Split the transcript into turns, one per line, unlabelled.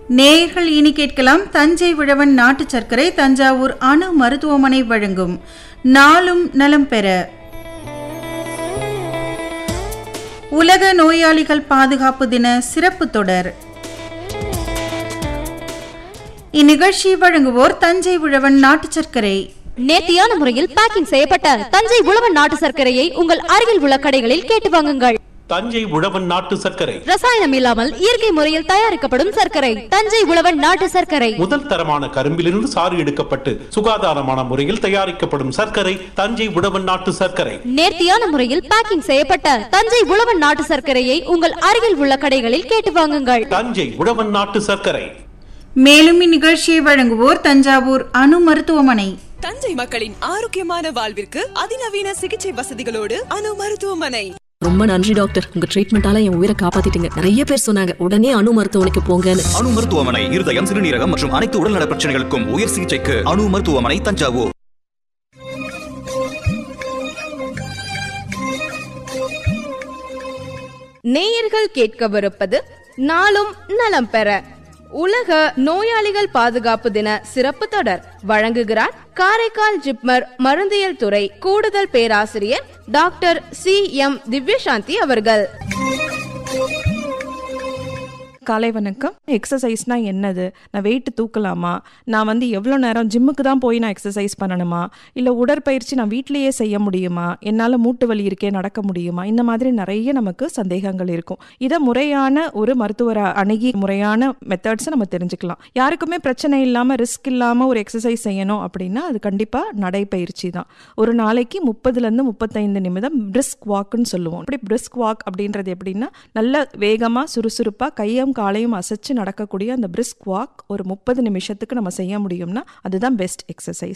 நேயர்கள் இனி கேட்கலாம் தஞ்சை விழவன் நாட்டு சர்க்கரை தஞ்சாவூர் அணு மருத்துவமனை வழங்கும் நாளும் நலம் பெற உலக நோயாளிகள் பாதுகாப்பு தின சிறப்பு தொடர் இந்நிகழ்ச்சி வழங்குவோர் தஞ்சை விழவன் நாட்டு சர்க்கரை
நேர்த்தியான முறையில் பேக்கிங் செய்யப்பட்ட தஞ்சை உழவன் நாட்டு சர்க்கரையை உங்கள் அருகில் உள்ள கடைகளில் கேட்டு வாங்குங்கள்
தஞ்சை உழவன் நாட்டு சர்க்கரை
ரசாயனம் இல்லாமல் இயற்கை முறையில் தயாரிக்கப்படும் சர்க்கரை தஞ்சை உழவன் நாட்டு சர்க்கரை
முதல் தரமான கரும்பிலிருந்து சாறு எடுக்கப்பட்டு சுகாதாரமான முறையில் தயாரிக்கப்படும் சர்க்கரை தஞ்சை உழவன் நாட்டு சர்க்கரை
நேர்த்தியான முறையில் பேக்கிங் செய்யப்பட்ட தஞ்சை உழவன் நாட்டு சர்க்கரையை உங்கள் அருகில் உள்ள கடைகளில் கேட்டு வாங்குங்கள்
தஞ்சை உழவன் நாட்டு சர்க்கரை
மேலும் இந்நிகழ்ச்சியை வழங்குவோர் தஞ்சாவூர் அணு மருத்துவமனை
தஞ்சை மக்களின் ஆரோக்கியமான வாழ்விற்கு அதிநவீன சிகிச்சை வசதிகளோடு அணு மருத்துவமனை
ரொம்ப நன்றி டாக்டர் உங்க ட்ரீட்மெண்டால என் உயிரை காப்பாத்திட்டீங்க நிறைய பேர் சொன்னாங்க உடனே அணு மருத்துவமனைக்கு போங்கன்னு
அணு மருத்துவமனை இருதயம் சிறுநீரகம் மற்றும் அனைத்து உடல்நல பிரச்சனைகளுக்கும் உயர் சிகிச்சைக்கு அணு மருத்துவமனை தஞ்சாவூர்
நேயர்கள் கேட்கவிருப்பது நாளும் நலம் பெற உலக நோயாளிகள் பாதுகாப்பு தின சிறப்பு தொடர் வழங்குகிறார் காரைக்கால் ஜிப்மர் மருந்தியல் துறை கூடுதல் பேராசிரியர் டாக்டர் சி எம் திவ்யசாந்தி அவர்கள்
காலை வணக்கம் எக்ஸசைஸ்னா என்னது நான் வெயிட் தூக்கலாமா நான் வந்து எவ்வளோ நேரம் ஜிம்முக்கு தான் போய் நான் எக்ஸசைஸ் பண்ணணுமா இல்லை உடற்பயிற்சி நான் வீட்டிலேயே செய்ய முடியுமா என்னால் மூட்டு வலி இருக்கே நடக்க முடியுமா இந்த மாதிரி நிறைய நமக்கு சந்தேகங்கள் இருக்கும் இதை முறையான ஒரு மருத்துவரை அணுகி முறையான மெத்தட்ஸை நம்ம தெரிஞ்சுக்கலாம் யாருக்குமே பிரச்சனை இல்லாமல் ரிஸ்க் இல்லாமல் ஒரு எக்ஸசைஸ் செய்யணும் அப்படின்னா அது கண்டிப்பாக நடைப்பயிற்சி தான் ஒரு நாளைக்கு முப்பதுலேருந்து முப்பத்தைந்து நிமிடம் பிரிஸ்க் வாக்குன்னு சொல்லுவோம் இப்படி பிரிஸ்க் வாக் அப்படின்றது எப்படின்னா நல்ல வேகமாக சுறுசுறுப்பாக கையும் காலையும் அசைச்சு நடக்கக்கூடிய அந்த பிரிஸ்க் வாக் ஒரு முப்பது நிமிஷத்துக்கு நம்ம செய்ய முடியும்னா அதுதான் பெஸ்ட் எக்ஸசைஸ்